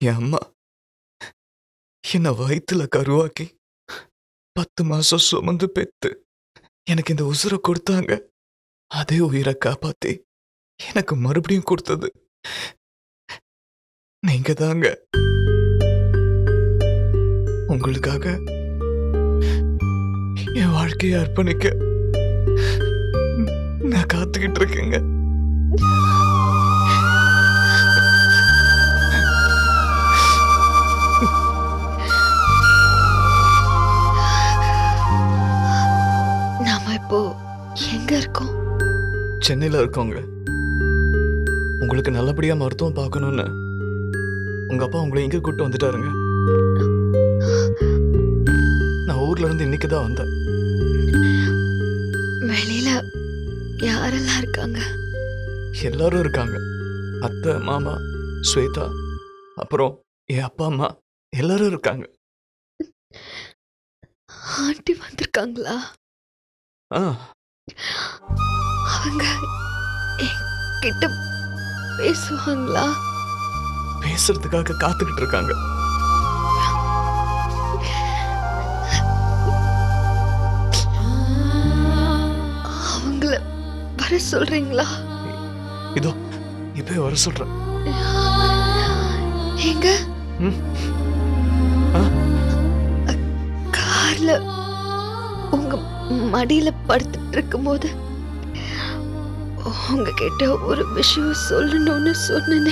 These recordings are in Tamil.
என் அம்மா என்னை வயித்துல கருவாக்கி பத்து மாசம் சுமந்து பெத்து எனக்கு இந்த உசுரை கொடுத்தாங்க அதே உயிரை காப்பாத்தி எனக்கு மறுபடியும் கொடுத்தது நீங்க தாங்க உங்களுக்காக என் வாழ்க்கையை அர்ப்பணிக்க நான் காத்துக்கிட்டு இருக்கேங்க நாம இப்போ எங்க இருக்கோம் சென்னையில இருக்கோங்க உங்களுக்கு நல்லபடியா மருத்துவம் பார்க்கணும்னு உங்க அப்பா உங்களை இங்க கூட்டு வந்துட்டாருங்க நான் ஊர்ல இருந்து இன்னைக்கு தான் வந்தேன் வெளியில யாரெல்லாம் இருக்காங்க எல்லாரும் இருக்காங்க அத்தை மாமா ஸ்வேதா அப்புறம் என் அப்பா அம்மா எல்லாரும் இருக்காங்க ஆண்டி வந்திருக்காங்களா ஆ அவங்க கிட்ட பேசுவாங்களா பேசுறதுக்காக காத்துக்கிட்டு இருக்காங்க அவங்கள வர சொல்றீங்களா இதோ இப்பவே வர சொல்றேன் எங்க ம். ஆ? கார்ல உங்க மடியில படுத்துட்டு இருக்கும்போது உங்ககிட்ட ஒரு விஷயம் சொல்லணும்னு சொன்னேனே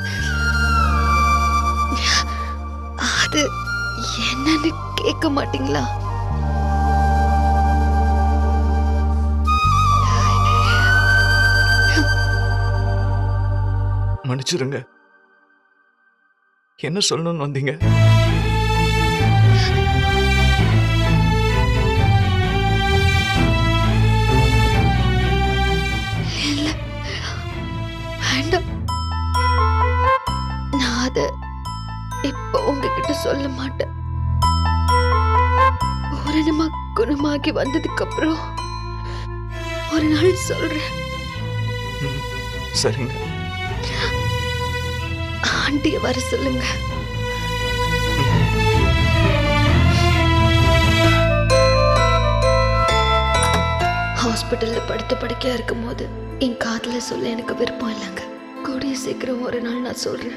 அது என்னன்னு கேட்க மாட்டீங்களா மன்னிச்சிருங்க என்ன சொல்லணும்னு வந்தீங்க இல்ல வேண்டாம் நான் அத இப்ப உங்ககிட்ட சொல்ல மாட்டேன் பூரணமா குணமாகி வந்ததுக்கு அப்புறம் ஒரு நாள் சொல்றேன் ம், சரிங்க ஆண்டிய வர சொல்லுங்க ஹாஸ்பிட்டல்ல படுத்த படுக்கையா இருக்கும்போது என் காதுல சொல்ல எனக்கு விருப்பம் இல்லைங்க கூடிய சீக்கிரம் ஒரு நாள் நான் சொல்றேன்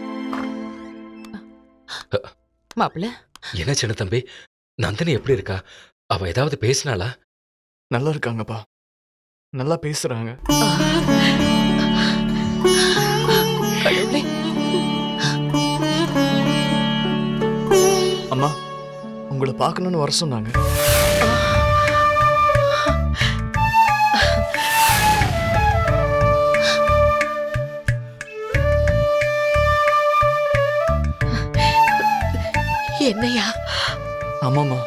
மாப்பிள்ள என்ன சின்ன தம்பி நந்தினி எப்படி இருக்கா அவ ஏதாவது பேசினாளா நல்லா இருக்காங்கப்பா நல்லா பேசுறாங்க கடவுளே அம்மா உங்களை பார்க்கணும்னு வர சொன்னாங்க என்னையா ஆமாம்மா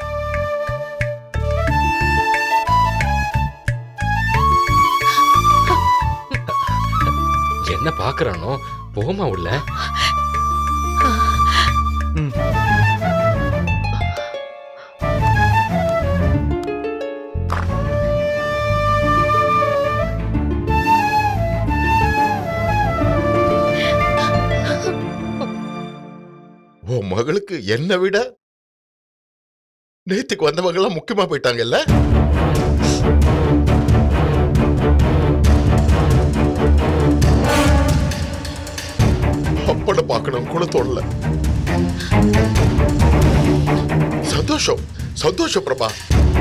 என்ன பாக்குறானோ போமா உள்ள ம் உன் மகளுக்கு என்னை விட நேத்துக்கு வந்தவங்க எல்லாம் முக்கியமா போயிட்டாங்கல்ல அப்பட பார்க்கணும் கூட தோணல சந்தோஷம் சந்தோஷம் பிரபா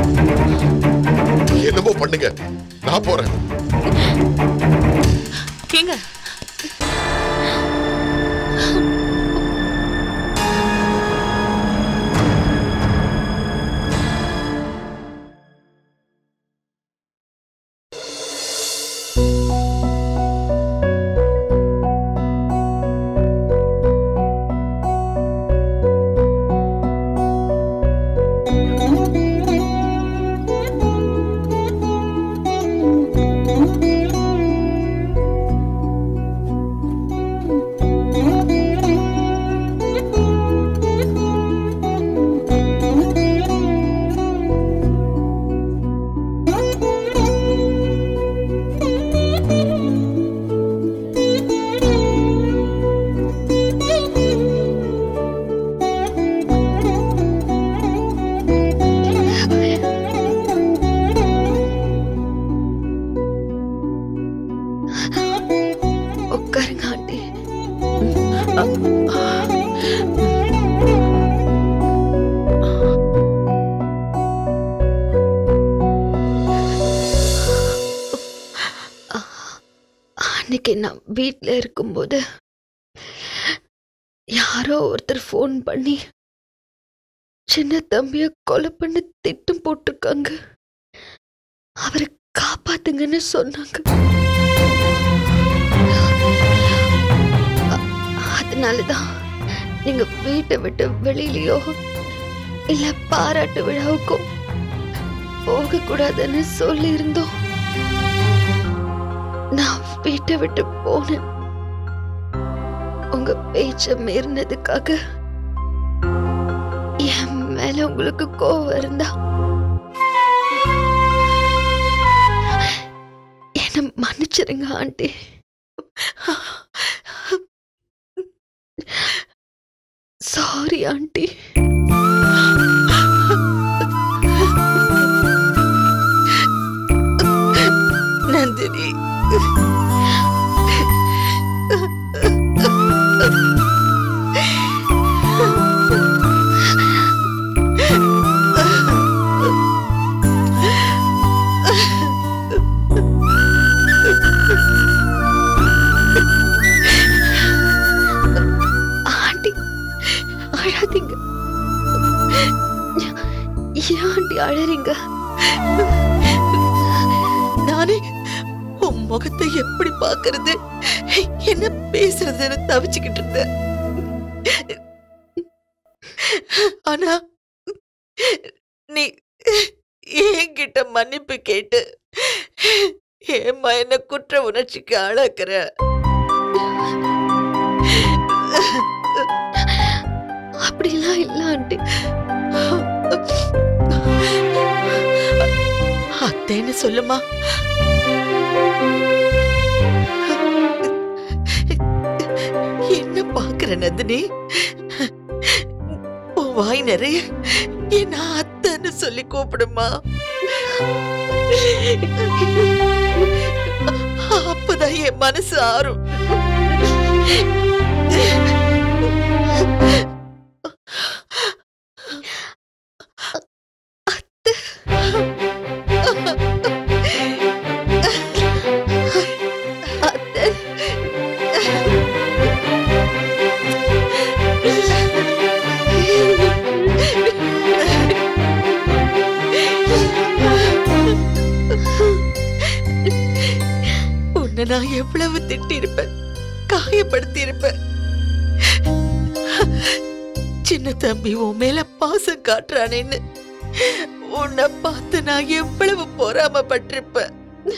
என்னமோ பண்ணுங்க நான் போறேன் ஏங்க Thank you. நான் வீட்டில் இருக்கும்போது யாரோ ஒருத்தர் ஃபோன் பண்ணி சின்ன தம்பிய கொலை பண்ணி திட்டம் போட்டிருக்காங்க அவரை காப்பாத்துங்கன்னு சொன்னாங்க அ- அதனாலதான் நீங்க வீட்டை விட்டு வெளியிலயோ இல்ல பாராட்டு விழாவுக்கோ போக கூடாதுன்னு சொல்லி இருந்தோம் நான் வீட்டை விட்டு போனேன் உங்க பேச்ச மீறினதுக்காக என் மேல உங்களுக்கு கோவம் இருந்தா என்ன மன்னிச்சிருங்க aunty sorry aunty Nandini aunty அழாதீங்க ஏன் ஆண்டி அழறீங்க நானே உன் முகத்தை எப்படி பாக்குறது என்ன பேசுறதுன்னு தவிச்சுக்கிட்டு இருந்தேன் ஆனா நீ என்கிட்ட மன்னிப்பு கேட்டு ஏம்மா என்ன குற்ற உணர்ச்சிக்கு ஆளாக்குற அப்படிலாம் இல்ல ஆண்டி அத்தைன்னு சொல்லுமா என்ன பாக்குற நந்தினி உன் வாய் நிறைய என்ன அத்தைன்னு சொல்லி கூப்பிடுமா அப்பதான் என் மனசு ஆறும் அத்தை உன்னை நான் எவ்வளவு திட்டி இருப்பேன் காயப்படுத்தி இருப்பேன் சின்ன தம்பி உன் மேல பாசம் காட்டுறானேன்னு உன்னை பார்த்து நான் எவ்வளவு பொறாமப்பட்டிருப்பேன்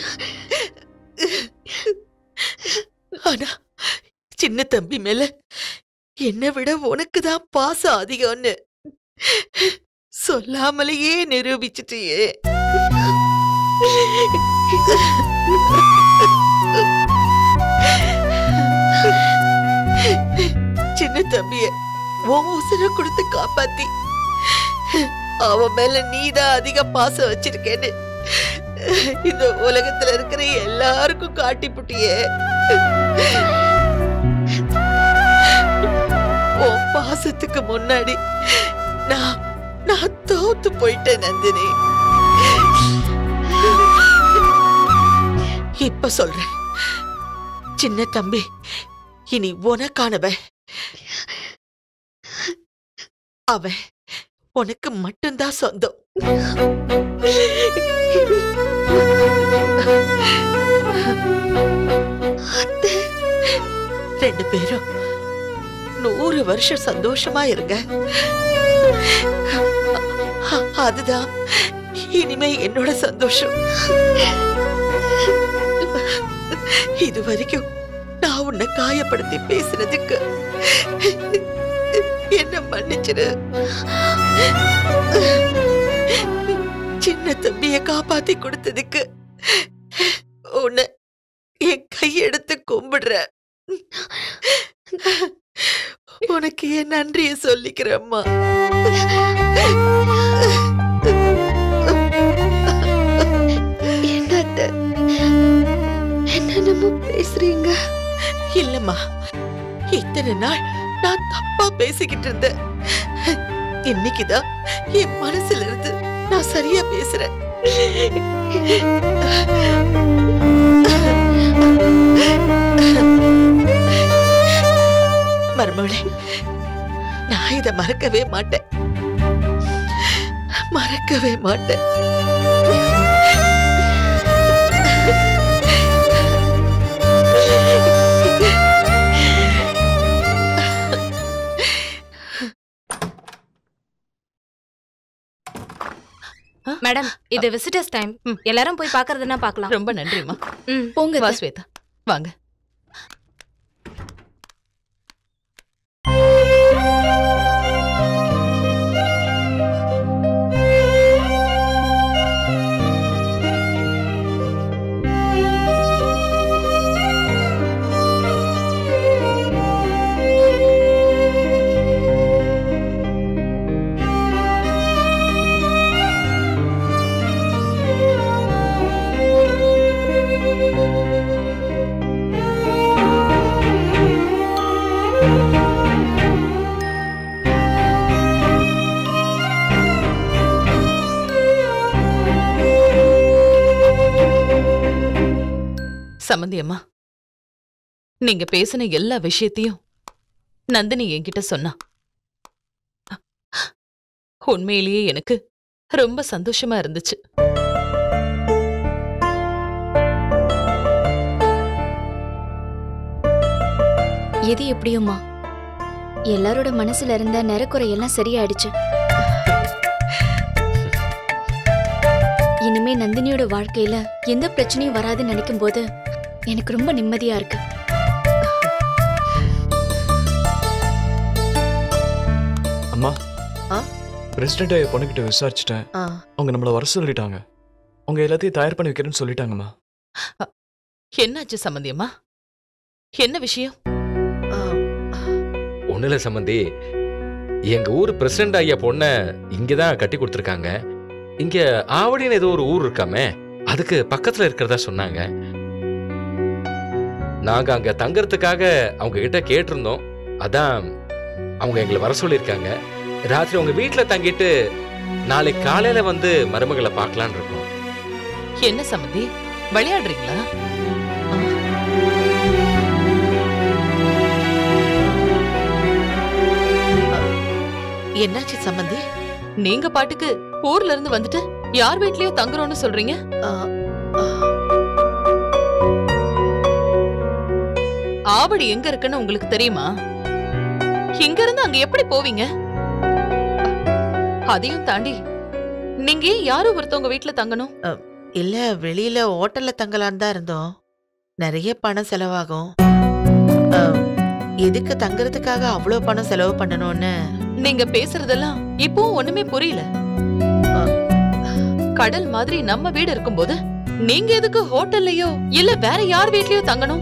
ஆனா சின்ன தம்பி மேல என்னை விட உனக்கு தான் பாசம் அதிகம்னு சொல்லாமலேயே நிரூபிச்சிட்டியே சின்ன தம்பிய உன் உசுர கொடுத்து காப்பாத்தி அவன் மேல நீதான் அதிக பாசம் வச்சிருக்கேன்னு இந்த உலகத்துல இருக்கிற எல்லாருக்கும் காட்டி புட்டியே உன் பாசத்துக்கு முன்னாடி நான் நான் தோத்து போயிட்டேன் நந்தினி இப்ப சொல்றேன் சின்ன தம்பி இனி உனக்கானவன் அவன் உனக்கு மட்டும்தான் சொந்தம் ரெண்டு பேரும் நூறு வருஷம் சந்தோஷமா இருங்க அ- அதுதான் இனிமே என்னோட சந்தோஷம் இது வரைக்கும் நான் உன்னை காயப்படுத்தி பேசுனதுக்கு என்ன மன்னிச்சிரு சின்ன தம்பிய காப்பாத்தி கொடுத்ததுக்கு உன்னை என் கையெடுத்து கும்பிடுறேன் உனக்கு என் நன்றிய சொல்லிக்கிறேம்மா என்ன அத்தை என்னென்னமோ பேசுறீங்க இல்லம்மா இத்தனை நாள் நான் தப்பா பேசிக்கிட்டு இருந்தேன் இன்னைக்குதான் என் மனசுல இருந்து நான் சரியா பேசுறேன் மருமகளே நான் இத மறக்கவே மாட்டேன் மறக்கவே மாட்டேன் மேடம் இது விசிட்டர்ஸ் டைம் ம். எல்லாரும் போய் பார்க்கறதுன்னா பார்க்கலாம் ரொம்ப நன்றிம்மா ம் போங்க வா அத்தை. ஸ்வேதா வாங்க சம்மந்தி அம்மா நீங்க பேசின எல்லா விஷயத்தையும் நந்தினி என்கிட்ட சொன்னா உண்மையிலேயே எனக்கு ரொம்ப சந்தோஷமா இருந்துச்சு எது எப்படியோம்மா எல்லாரோட மனசுல இருந்த நிறக்குறை எல்லாம் சரியாயிடுச்சு இனிமே நந்தினியோட வாழ்க்கையில எந்த பிரச்சனையும் வராதுன்னு நினைக்கும் போது எனக்கு ரொம்ப நிம்மதியா இருக்கு அம்மா ஆ? பிரசிடென்ட் பொண்ணுகிட்ட விசாரிச்சுட்டேன் அவங்க நம்மள வர சொல்லிட்டாங்க அவங்க எல்லாத்தையும் தயார் பண்ணி வைக்கிறேன்னு சொல்லிட்டாங்கம்மா என்னாச்சு சம்மந்தி அம்மா என்ன விஷயம் ஒண்ணுல சம்பந்தி எங்க ஊர் பிரசிடண்ட் ஐயா பொண்ண இங்கதான் கட்டி கொடுத்துருக்காங்க இங்க ஆவடின்னு ஏதோ ஒரு ஊர் இருக்காமே அதுக்கு பக்கத்துல இருக்கிறதா சொன்னாங்க நாங்க அங்க தங்கறதுக்காக அவங்க கிட்ட கேட்டிருந்தோம் அதான் அவங்க எங்களை வர சொல்லியிருக்காங்க ராத்திரி உங்க வீட்டுல தங்கிட்டு நாளைக்கு காலையில வந்து மருமகளை பார்க்கலான்னு இருக்கோம் என்ன சம்மந்தி விளையாடுறீங்களா என்னாச்சு சம்மந்தி நீங்க பாட்டுக்கு ஊர்ல இருந்து வந்துட்டு யார் வீட்லயோ தங்குறோம்னு சொல்றீங்க ஆவடி எங்க இருக்குன்னு உங்களுக்கு தெரியுமா இங்க இருந்து அங்க எப்படி போவீங்க அதையும் தாண்டி நீங்க ஏன் யாரும் ஒருத்தவங்க வீட்ல தங்கணும் இல்ல வெளியில ஹோட்டல்ல தங்கலான்னு தான் இருந்தோம் நிறைய பணம் செலவாகும் அஹ், எதுக்கு தங்குறதுக்காக அவ்வளோ பணம் செலவு பண்ணணும்னு நீங்க பேசுறதெல்லாம் இப்பவும் ஒண்ணுமே புரியல கடல் மாதிரி நம்ம வீடு இருக்கும்போது நீங்க எதுக்கு ஹோட்டல்லையோ இல்ல வேற யார் வீட்லயோ தங்கணும்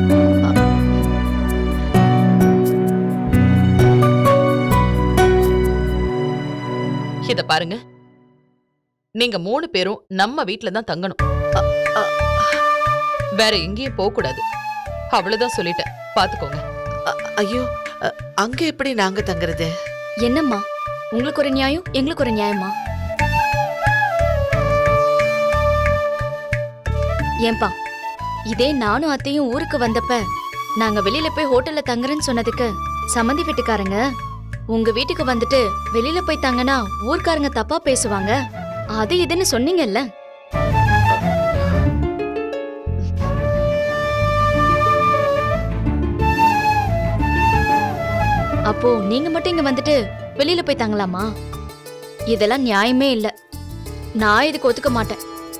இத பாருங்க நீங்க மூணு பேரும் நம்ம வீட்ல தான் தங்கணும் அ- அ- வேற எங்கேயும் போக கூடாது அவ்வளவுதான் சொல்லிட்டேன் பாத்துக்கோங்க அ- ஐயோ அ- அங்க எப்படி நாங்க தங்குறது என்னம்மா உங்களுக்கு ஒரு நியாயம் எங்களுக்கு ஒரு நியாயமா ஏன்பா இதே நானும் அத்தையும் ஊருக்கு வந்தப்ப நாங்க வெளியில போய் ஹோட்டல்ல தங்குறேன்னு சொன்னதுக்கு சம்மந்தி வீட்டுக்காரங்க உங்க வீட்டுக்கு வந்துட்டு வெளியில போய் தங்கனா ஊர்க்காரங்க தப்பா பேசுவாங்க அது இதுன்னு சொன்னீங்கல்ல அப்போ நீங்க மட்டும் இங்க வந்துட்டு வெளியில போய் தங்கலாமா இதெல்லாம் நியாயமே இல்ல நான் இதுக்கு ஒத்துக்க மாட்டேன்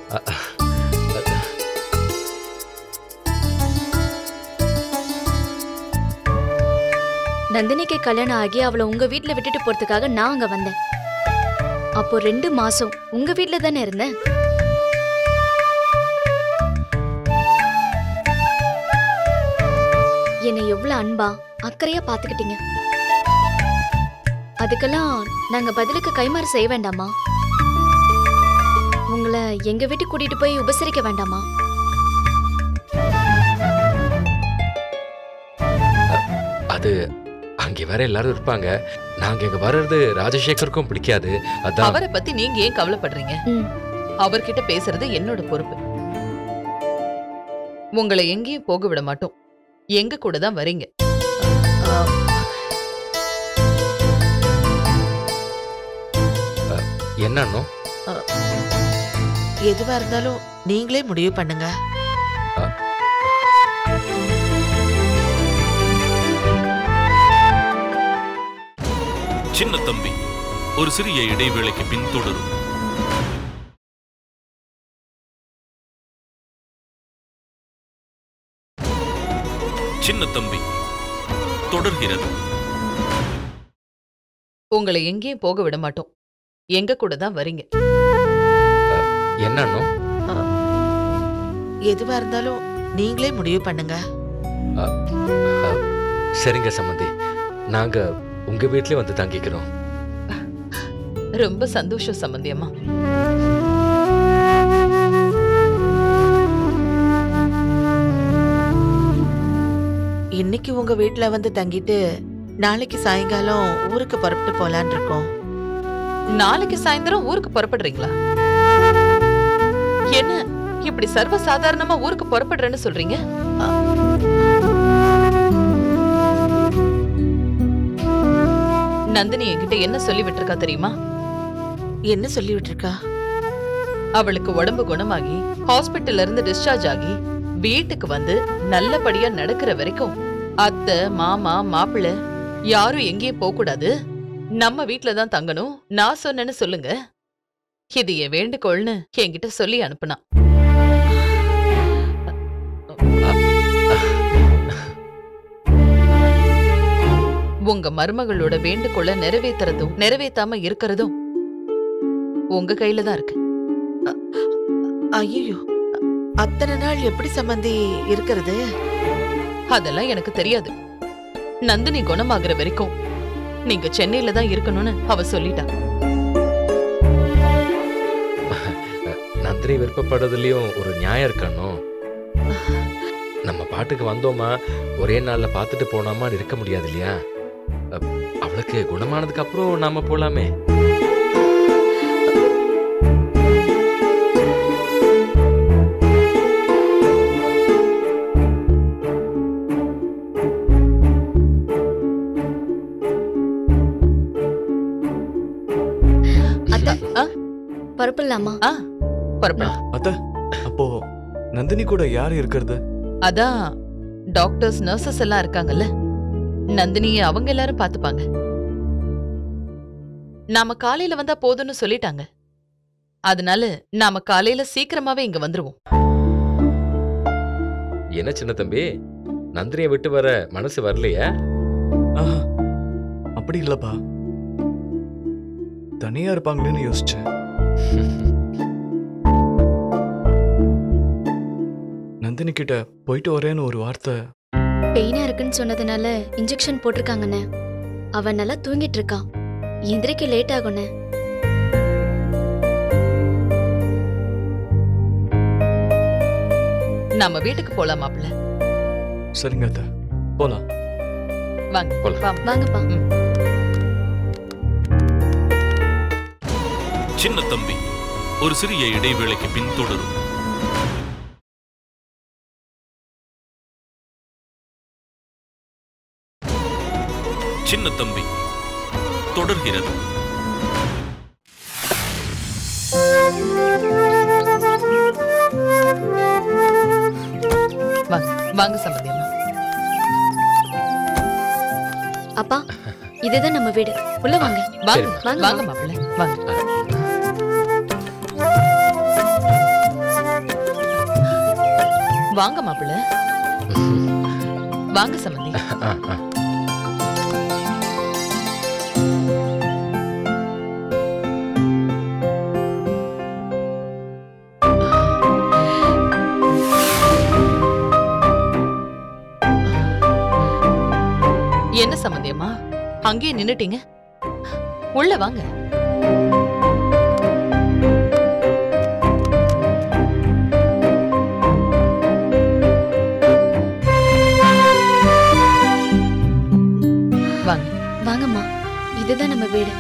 நந்தினிக்கு கல்யாணம் ஆகி அவளை உங்க வீட்ல விட்டுட்டு போறதுக்காக நான் அங்க வந்தேன் அப்போ ரெண்டு மாசம் உங்க வீட்ல தானே இருந்தேன் என்னை எவ்வளவு அன்பா அக்கறையா பாத்துக்கிட்டீங்க அதுக்கெல்லாம் நாங்க பதிலுக்கு கைமாறு செய்ய வேண்டாமா உங்களை எங்க வீட்டுக்கு கூட்டிட்டு போய் உபசரிக்க வேண்டாமா அது அங்கே வேற எல்லாரும் இருப்பாங்க நாங்க இங்க வர்றது ராஜசேகருக்கும் பிடிக்காது அதான் அவரை பத்தி நீங்க ஏன் கவலைப்படுறீங்க ம். அவர்கிட்ட பேசுறது என்னோட பொறுப்பு உங்களை எங்கேயும் போக விட மாட்டோம் எங்க கூட தான் வரீங்க ஆ, என்ன அண்ணோ எதுவா இருந்தாலும் நீங்களே முடிவு பண்ணுங்க சின்ன தம்பி ஒரு சிறிய இடைவேளைக்கு பின் தொடரும் சின்ன தம்பி தொடர்கிறது உங்களை எங்கேயும் போக விட மாட்டோம் எங்க கூட தான் வரீங்க என்ன அண்ணோ எதுவா இருந்தாலும் நீங்களே முடிவு பண்ணுங்க சரிங்க சம்மந்தி நாங்க உங்க வீட்லயே வந்து தங்கிக்கிறோம் ரொம்ப சந்தோஷம் சம்பந்தியம்மா இன்னைக்கு உங்க வீட்ல வந்து தங்கிட்டு நாளைக்கு சாயங்காலம் ஊருக்கு புறப்பட்டு போலான் இருக்கோம் நாளைக்கு சாயந்தரம் ஊருக்கு புறப்படுறீங்களா என்ன இப்படி சர்வ சாதாரணமா ஊருக்கு புறப்படுறேன்னு சொல்றீங்க நந்தினி என்கிட்ட என்ன சொல்லி விட்டிருக்கா தெரியுமா என்ன சொல்லி விட்டுருக்கா அவளுக்கு உடம்பு குணமாகி ஹாஸ்பிட்டல்ல இருந்து டிஸ்சார்ஜ் ஆகி வீட்டுக்கு வந்து நல்லபடியா நடக்கிற வரைக்கும் அத்தை மாமா மாப்பிள்ளை யாரும் எங்கேயும் போக கூடாது நம்ம வீட்ல தான் தங்கணும் நான் சொன்னேன்னு சொல்லுங்க இது என் வேண்டுகோள்னு என்கிட்ட சொல்லி அனுப்புனா உங்க மருமகளோட வேண்டுகோள நிறைவேத்துறதும் நிறைவேத்தாம இருக்கிறதும் உங்க கையில தான் இருக்கு ஐயோ அத்தனை நாள் எப்படி சம்மந்தி இருக்கிறது அதெல்லாம் எனக்கு தெரியாது நந்தினி குணமாகுற வரைக்கும் நீங்க சென்னையில தான் இருக்கணும்னு அவ சொல்லிட்டா நந்தினி விருப்பப்படுறதுலயும் ஒரு நியாயம் இருக்கண்ணோ நம்ம பாட்டுக்கு வந்தோமா ஒரே நாள்ல பார்த்துட்டு போனோமான்னு இருக்க முடியாது இல்லையா அப், அவளுக்கு குணமானதுக்கு அப்புறம் நாம போலாமே அத்தை ஆ? பரப்பிடலாமா ஆ புறப்படலாம் அத்த அப்போ நந்தினி கூட யார் இருக்கிறது அதான் டாக்டர்ஸ் நர்சஸ் எல்லாம் இருக்காங்கல்ல நந்தினிய அவங்க எல்லாரும் பாத்துப்பாங்க நாம காலையில வந்தா போதும்னு சொல்லிட்டாங்க அதனால நாம காலையில சீக்கிரமாவே இங்க வந்துருவோம் என்ன சின்ன தம்பி நந்தினியை விட்டு வர மனசு வரலையா ஆஹா, அப்படி இல்லப்பா தனியா இருப்பாங்களேன்னு யோசிச்சேன் நந்தினி கிட்ட போயிட்டு வரேன்னு ஒரு வார்த்தை பெயினா இருக்குன்னு சொன்னதுனால இன்ஜெக்ஷன் போட்டிருக்காங்கண்ணே அவன் நல்லா தூங்கிட்டு இருக்கான் எந்திரிக்க லேட் ஆகும்ண்ணே நம்ம வீட்டுக்கு போலாம் மாப்பிள்ள சரிங்க அத்த போலாம் வாங்க போலாம். வாங்க. வாங்கப்பா சின்ன தம்பி ஒரு சிறிய இடைவேளைக்கு பின் தொடரும் சின்ன தம்பி தொடர்கிறது வாங்க வாங்க சம்பந்தியம்மா அப்பா இதுதான் நம்ம வீடு உள்ள வாங்க வாங்க சரிம்மா. வாங்க, வாங்க மாப்பிள்ள வாங்க வாங்க மாப்பிள்ள வாங்க சம்பந்தி ஆ, ஆ. என்ன சம்பந்தியம்மா அங்கேயே நின்னுட்டீங்க உள்ள வாங்க வாங்க வாங்கம்மா இதுதான் நம்ம வீடு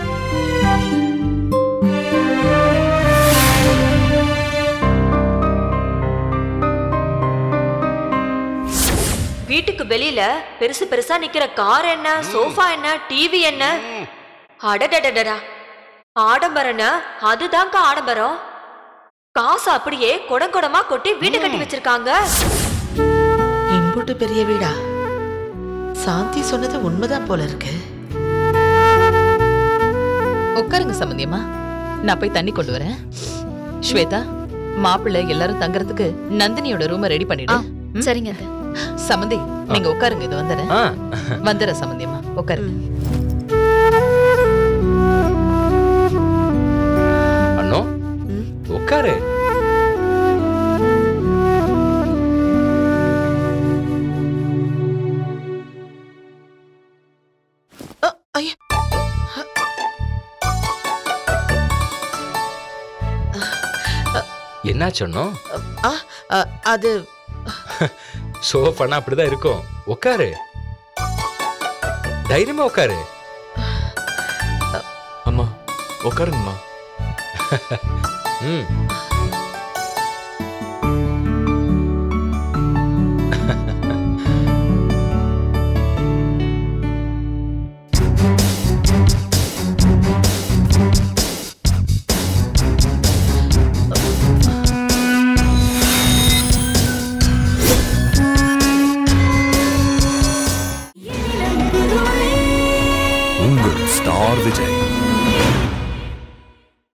வீட்டுக்கு வெளியில பெருசு பெருசா நிக்கிற கார் என்ன சோஃபா என்ன டிவி என்ன அடடடடடா ஆடம்பரம்னா அதுதான்க்கா ஆடம்பரம் காசு அப்படியே குடங்குடமா கொட்டி வீடு கட்டி வச்சிருக்காங்க இன்புட்டு பெரிய வீடா சாந்தி சொன்னது உண்மைதான் போல இருக்கு உட்காருங்க சம்பந்தியம்மா நான் போய் தண்ணி கொண்டு வரேன் ஸ்வேதா மாப்பிள்ளை எல்லாரும் தங்கறதுக்கு நந்தினியோட ரூமை ரெடி பண்ணிடு ம்? சரிங்க அத்தை. சமந்தி நீங்க உட்காருங்க இது வந்துடுறேன் ஆ வந்துடுறேன் சம்பந்தியம்மா உட்காருங்க அண்ணோ ம். உட்காரு அ, ஐயா என்னாச்சு அண்ணோ ஆ, அ, அது சோஃபானா அப்படிதான் இருக்கும் உட்காரு தைரியமா உட்காரு அம்மா உட்காருங்கம்மா ம் உங்கள் ஸ்டார் விஜய்